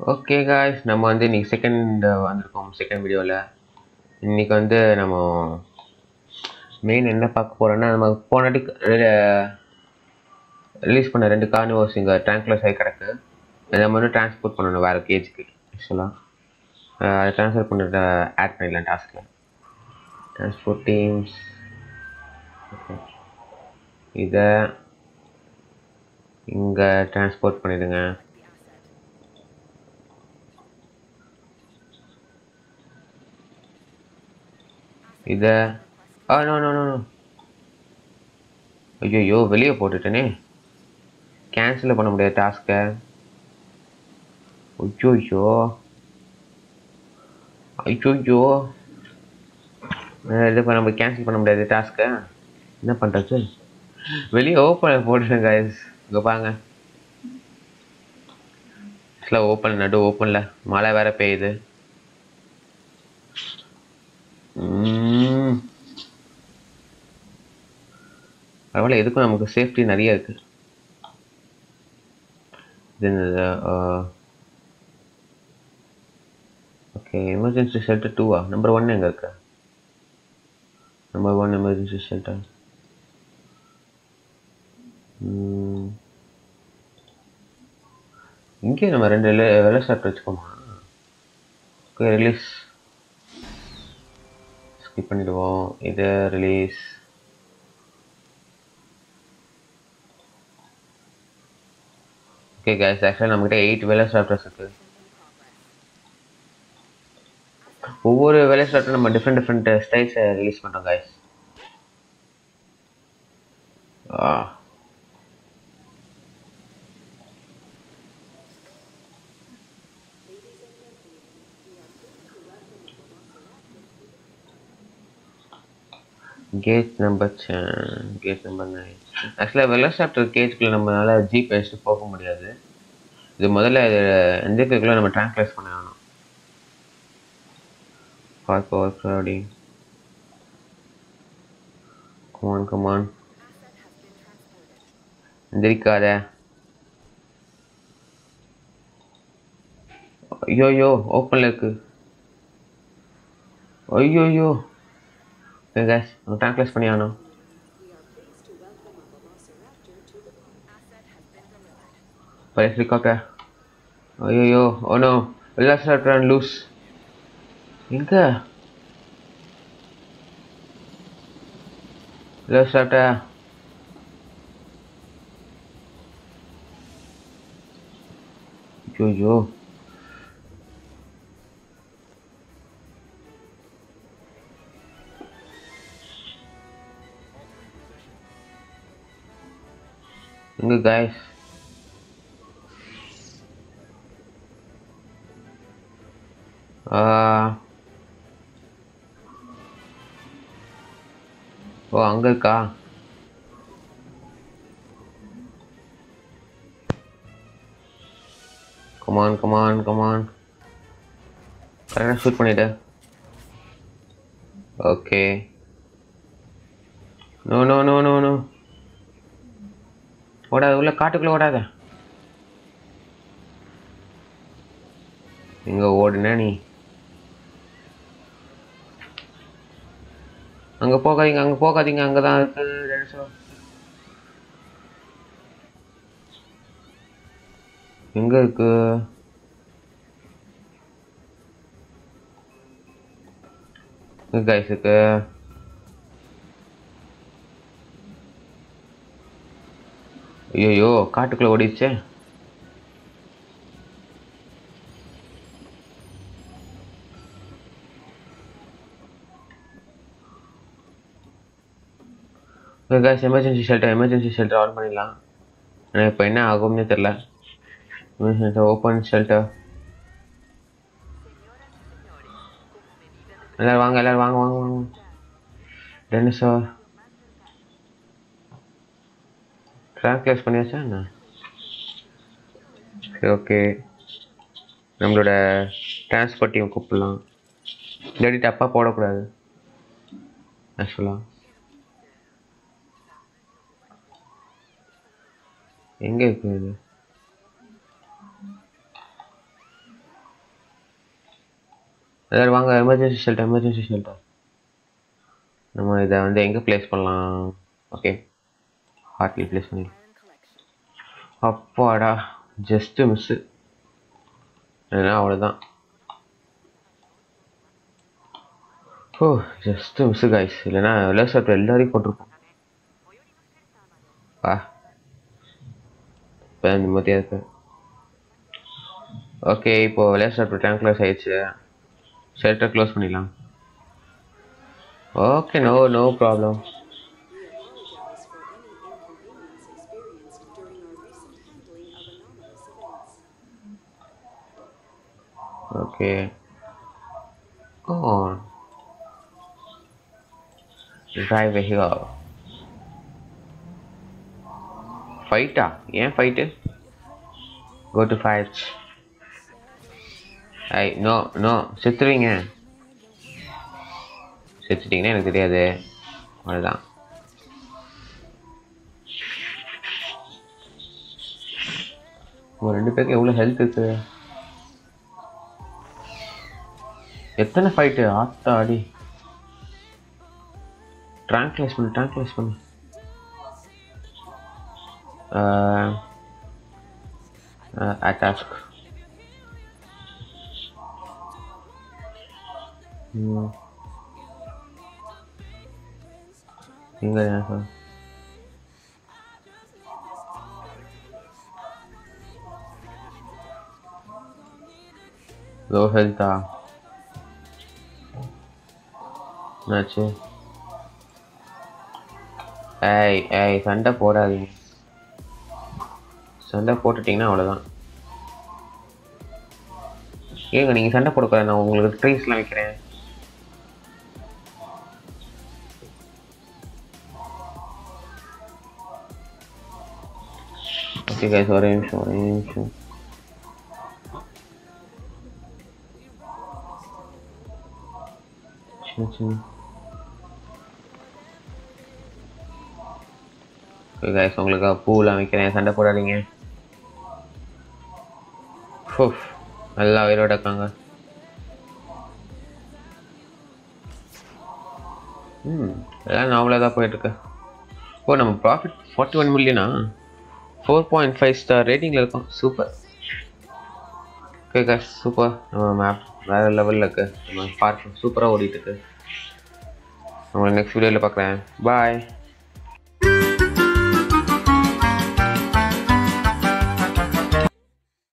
Okay guys நம்ம வந்து இன்னைக்கு செகண்ட் வந்திருக்கோம் செகண்ட் வீடியோவில் இன்னைக்கு வந்து நம்ம மெயின் என்ன பார்க்க போகிறோன்னா நம்ம போனாட்டி ரிலீஸ் பண்ண ரெண்டு கார்னிவர்ஸ் இங்கே ட்ராங்க்லஸ் ஆகி கிடக்கு அதை நம்ம வந்து ட்ரான்ஸ்போர்ட் பண்ணணும் வேறு கேஜுக்கு ஆக்சுவலாக அதை ட்ரான்ஸ்ஃபர் பண்ணுறத ஆட் பண்ணிடலாம் டாஸ்கில் ட்ரான்ஸ்போர்ட் டீம்ஸ் ஓகே இதை இங்கே ட்ரான்ஸ்போர்ட் பண்ணிடுங்க இதை ஆ நோ நோ நோ ஐயோ வெளியே போட்டுட்டேனே கேன்சல் பண்ண முடியாது டாஸ்க்கை ஐயோ ஐயோ இது பண்ண நம்ம கேன்சல் பண்ண முடியாது டாஸ்க்கை என்ன பண்ணுறது வெளியே ஓப்பன் போட்டுட்டேன் கைஸ் இங்கே பாருங்க ஆக்சுவலாக ஓப்பன் நடு ஓப்பனில் மழை வேற பெய்யுது ம். பரவாயில்ல எதுக்கும் நமக்கு சேஃப்டி நிறைய இருக்கு இது ஓகே எமர்ஜென்சி ஷெல்டர் டூவா நம்பர் ஒன் எங்கே இருக்கு நம்பர் ஒன் எமர்ஜென்சி ஷெல்டர் இங்கே நம்ம ரெண்டு வெலை ஷார்ட் வச்சுக்கோமா ஓகே ரிலீஸ் ஸ்கிப் பண்ணிடுவோம் இது ரிலீஸ் ஓகே கேஸ் ஆக்சுவலாக நம்மகிட்ட எயிட் வேலை சாப்டர்ஸ் இருக்கு ஒவ்வொரு வேலை சாப்டர் நம்ம டிஃப்ரெண்ட் டிஃப்ரெண்ட் ஸ்டைல்ஸை ரிலீஸ் பண்ணுறோம் கைஸ் ஆ gate number gate number nine ஆக்சுவலாக வெள்ளசாப்டர் கேஜ்குள்ளே நம்மளால ஜீப் வச்சுட்டு போக முடியாது இது முதல்ல இது எந்த நம்ம ட்ரான்ஸ்லேட் பண்ண வேணும் park overcrowding come on come on எந்திரிக்காத ஐயோயோ ஓப்பனில் இருக்கு ஐயோயோ Okay guys, நம்ம ட்ரான்ஸ்லேட் பண்ணி ஆகணும் Police helicopter. ஐயோ oh no helicopter and loose எங்க வெல்லாசாப்டர் ஐயோ எங்க காய்ஸ் ஓ அங்க இருக்கா கமான் கமான் கமான் கரெக்டாக ஷூட் பண்ணிடு okay no no no no no ஓடாத உள்ள காட்டுக்குள்ள ஓடாத எங்க ஓடுன நீ அங்க போகாதீங்க அங்க போகாதீங்க அங்கதான் இருக்கு டைனோசர். எங்க இருக்கு எங்க guys இருக்கு ஐயோ காட்டுக்குள்ள ஓடிச்சே guys emergency shelter emergency shelter on பண்ணிடலாம் ஆனால் இப்போ என்ன ஆகும்னே தெரில எமர்ஜென்சி ஓப்பன் ஷெல்டர் எல்லாரும் வாங்க எல்லாரும் வாங்க வாங்க வாங்க டெனிசர் ட்ரான்ஸ்லேட் பண்ணியாச்சா என்ன சரி ஓகே நம்மளோட டிரான்ஸ்போர்ட் டீம் கூப்பிடலாம் இல்லாட்டி தப்பாக போடக்கூடாது ஆக்சுவலாக எங்கே இருக்கு இது எல்லாரும் வாங்க எமர்ஜென்சி ஷெல்டர் எமர்ஜென்சி ஷெல்டர் நம்ம இதை வந்து எங்கே ப்ளேஸ் பண்ணலாம் ஓகே ஹார்ட்லி ப்ளேஸ் பண்ணிடலாம் அப்பாடா ஜஸ்ட்டு மிஸ்ஸு ஏன்னா அவ்வளோதான் ஓ ஜஸ்ட்டு மிஸ்ஸு காய்ஸ் இல்லைன்னா விளையாட்டு எல்லாரையும் போட்டிருப்போம் வா இப்போ நிம்மதியாக இருக்கு ஓகே இப்போ விளையாட்டு டேங்க் க்ளோஸ் ஆயிடுச்சு ஷெல்டர் க்ளோஸ் பண்ணிடலாம் okay no no problem okay on drive vehicle ஃபைட்டா ஏன் fight go to fights I no no செத்துருவீங்க செத்துட்டிங்கன்னா எனக்கு தெரியாது அவ்வளோதான் உங்கள் ரெண்டு பேருக்கு எவ்வளோ ஹெல்த் இருக்கு எத்தனை ஃபைட்டு ஆத்தா அடி ட்ராங்க்லைஸ் பண்ணு ட்ராங்க்லைஸ் பண்ணு அட்டாஸ்க் எங்க சார் லோ ஹெல்த்தா என்னாச்சு ஏய் ஏய் சண்டை போடாதீங்க சண்டை போட்டுட்டிங்கன்னா அவ்வளோதான் ஏங்க நீங்கள் சண்டை போடக்கூடாது நான் உங்களுக்கு ட்ரீஸ்லாம் வைக்கிறேன் ஓகே கைஸ் ஒரே நிமிஷம் ஒரே நிமிஷம் சின்ன சின்ன ஓகே கைஸ் உங்களுக்கு பூலாம் வைக்கிறேன் சண்டை போடாதீங்க ஃபுஃப் நல்லா உயிரோட இருக்காங்க ம் எல்லாம் நார்மலாக தான் போயிட்டுருக்கு ஓ நம்ம ப்ராஃபிட் ஃபார்ட்டி ஒன் மில்லியனா ஃபோர் பாயிண்ட் ஃபைவ் ஸ்டார் ரேட்டிங்கில் இருக்கோம் சூப்பர் ஓகே கைஸ் சூப்பர் நம்ம மேப் வேறு லெவலில் இருக்கு நம்ம பார்க் சூப்பராக ஓடிட்டு இருக்கு உங்களை நெக்ஸ்ட் வீடியோவில் பார்க்குறேன் பாய்